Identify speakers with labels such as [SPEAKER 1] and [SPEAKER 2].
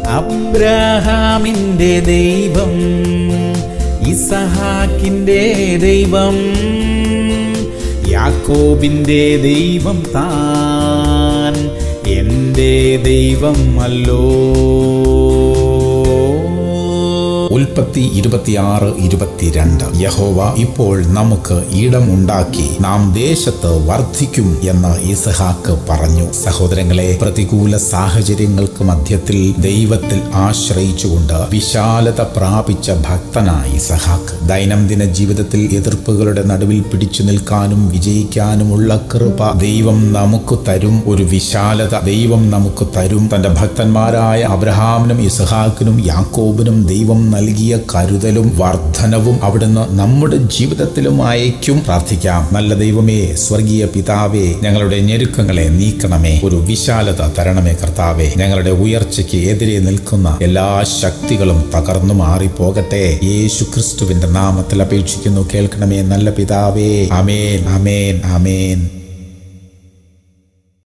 [SPEAKER 1] അബ്രഹാമിൻ്റെ ദൈവം ഇസഹാക്കിൻ്റെ ദൈവം യാക്കോബിൻ്റെ ദൈവം താൻ എൻ്റെ ദൈവം അല്ലോ
[SPEAKER 2] ഉൽപ്പത്തി ഇരുപത്തിയാറ് ഇരുപത്തിരണ്ട് യഹോവ ഇപ്പോൾ നമുക്ക് ഇടമുണ്ടാക്കി നാം ദേശത്ത് വർദ്ധിക്കും എന്ന് ഇസഹാക്ക് പറഞ്ഞു സഹോദരങ്ങളെ പ്രതികൂല സാഹചര്യങ്ങൾക്ക് മധ്യത്തിൽ ദൈവത്തിൽ ആശ്രയിച്ചുകൊണ്ട് വിശാലത പ്രാപിച്ച ഭക്തനായി ഇസഹാക്ക് ദൈനംദിന ജീവിതത്തിൽ എതിർപ്പുകളുടെ നടുവിൽ പിടിച്ചു നിൽക്കാനും വിജയിക്കാനുമുള്ള കൃപ ദൈവം നമുക്ക് തരും ഒരു വിശാലത ദൈവം നമുക്ക് തരും തന്റെ ഭക്തന്മാരായ അബ്രഹാമിനും ഇസഹാക്കിനും യാക്കോബിനും ദൈവം നൽകിയ കരുതലും വർധനവും അവിടുന്ന് നമ്മുടെ ജീവിതത്തിലും അയക്കും പ്രാർത്ഥിക്കാം നല്ല ദൈവമേ സ്വർഗീയ പിതാവേ ഞങ്ങളുടെ ഞെരുക്കങ്ങളെ നീക്കണമേ ഒരു വിശാലത തരണമേ കർത്താവേ ഞങ്ങളുടെ ഉയർച്ചയ്ക്ക് എതിരെ നിൽക്കുന്ന എല്ലാ ശക്തികളും തകർന്നു മാറിപ്പോകട്ടെ യേശു ക്രിസ്തുവിന്റെ നാമത്തിൽ അപേക്ഷിക്കുന്നു കേൾക്കണമേ നല്ല പിതാവേ അമേൻ അമേൻ അമേൻ